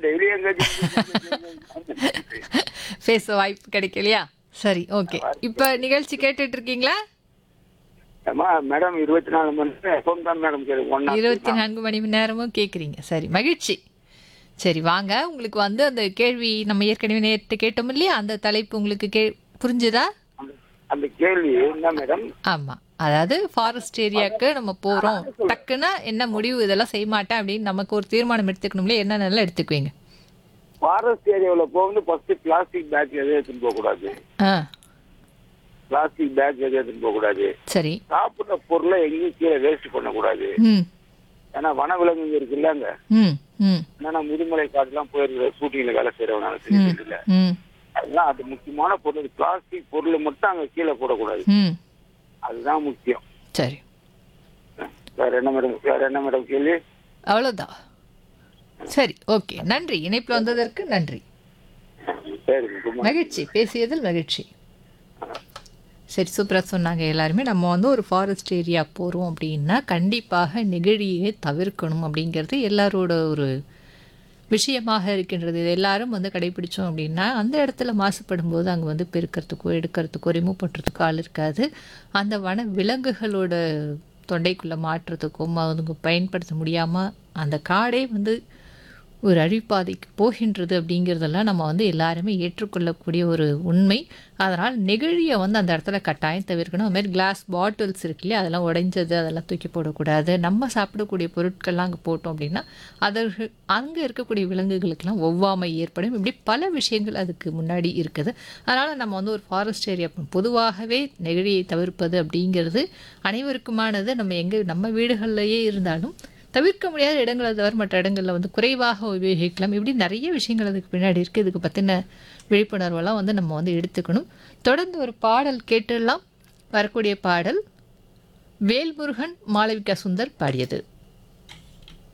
daily எங்க பேச வாய்ப்பு கிடைக்கலையா சரி ஓகே இப்போ நிகழ்ச்சி கேட்டுட்டு இருக்கீங்களா அம்மா மேடம் இருபத்தி நாலு மணி நேரம் எப்பவும் தான் மேடம் கேட்கும் ஒன் இருபத்தி நான்கு மணி நேரமும் கேட்குறீங்க சரி மகிழ்ச்சி சரி வாங்க உங்களுக்கு வந்து அந்த கேள்வி நம்ம ஏற்கனவே நேற்று கேட்டோம் இல்லையா அந்த தலைப்பு உங்களுக்கு கே புரிஞ்சுதா அந்த கேள்வி என்ன மேடம் ஆமா அதாவது ஃபாரஸ்ட் ஏரியாவுக்கு நம்ம போறோம் டக்குன்னா என்ன முடிவு இதெல்லாம் செய்ய மாட்டேன் அப்படின்னு நமக்கு ஒரு தீர்மானம் எடுத்துக்கணும்ல என்னென்னலாம் எடுத்துக்குவீங்க ஃபாரஸ்ட் ஏரியாவில் போகும்போது ஃபர்ஸ்ட் பிளாஸ்டிக் பேக் எதுவும் எடுத்துன்னு போகக்கூடாது ஆ பிளாஸ்டிக் பேக் எதுவும் எடுத்துன்னு போகக்கூடாது சரி சாப்பிட்ற பொருளை எங்கேயும் கீழே வேஸ்ட் பண்ணக்கூடாது ம் ஏன்னா வனவிலங்குங்க இருக்குல்ல அங்க ம் ம் என்னன்னா முதுமலை காட்டுலாம் போயிருக்கிற ஷூட்டிங்ல வேலை செய்யறவனால தெரியல ம் அதெல்லாம் அது முக்கியமான பொருள் பிளாஸ்டிக் பொருள் மட்டும் அங்க கீழே போடக்கூடாது ம் அதுதான் முக்கியம் சரி வேற என்ன மேடம் வேற என்ன மேடம் கேள்வி அவ்வளோதான் சரி ஓகே நன்றி இணைப்பில் வந்ததற்கு நன்றி சரி குட் மகிழ்ச்சி பேசியதில் மகிழ்ச்சி சரி சூப்பராக சொன்னாங்க எல்லாருமே நம்ம வந்து ஒரு ஃபாரஸ்ட் ஏரியா போகிறோம் அப்படின்னா கண்டிப்பாக நெகிழியை தவிர்க்கணும் அப்படிங்கிறது எல்லாரோட ஒரு விஷயமாக இருக்கின்றது இது எல்லாரும் வந்து கடைபிடிச்சோம் அப்படின்னா அந்த இடத்துல மாசுபடும் போது அங்கே வந்து பெருக்கிறதுக்கோ எடுக்கிறதுக்கோ ரிமூவ் பண்ணுறதுக்கோ ஆள் இருக்காது அந்த வன விலங்குகளோட தொண்டைக்குள்ளே மாற்றுறதுக்கும் அவங்க பயன்படுத்த முடியாமல் அந்த காடே வந்து ஒரு அழிப்பாதைக்கு போகின்றது அப்படிங்கிறதெல்லாம் நம்ம வந்து எல்லாருமே ஏற்றுக்கொள்ளக்கூடிய ஒரு உண்மை அதனால் நெகிழியை வந்து அந்த இடத்துல கட்டாயம் தவிர்க்கணும் அது மாதிரி கிளாஸ் பாட்டில்ஸ் இருக்கு இல்லையா அதெல்லாம் உடைஞ்சது அதெல்லாம் தூக்கி போடக்கூடாது நம்ம சாப்பிடக்கூடிய பொருட்கள்லாம் அங்கே போட்டோம் அப்படின்னா அதற்கு அங்கே இருக்கக்கூடிய விலங்குகளுக்கெல்லாம் ஒவ்வாமை ஏற்படும் இப்படி பல விஷயங்கள் அதுக்கு முன்னாடி இருக்குது அதனால் நம்ம வந்து ஒரு ஃபாரஸ்ட் ஏரியா பொதுவாகவே நெகிழியை தவிர்ப்பது அப்படிங்கிறது அனைவருக்குமானது நம்ம எங்கே நம்ம வீடுகள்லையே இருந்தாலும் தவிர்க்க முடியாத இடங்களை தவிர மற்ற இடங்களில் வந்து குறைவாக உபயோகிக்கலாம் இப்படி நிறைய விஷயங்கள் அதுக்கு பின்னாடி இருக்குது இதுக்கு பற்றின விழிப்புணர்வெல்லாம் வந்து நம்ம வந்து எடுத்துக்கணும் தொடர்ந்து ஒரு பாடல் கேட்டுடலாம் வரக்கூடிய பாடல் வேல்முருகன் மாளவிகா சுந்தர் பாடியது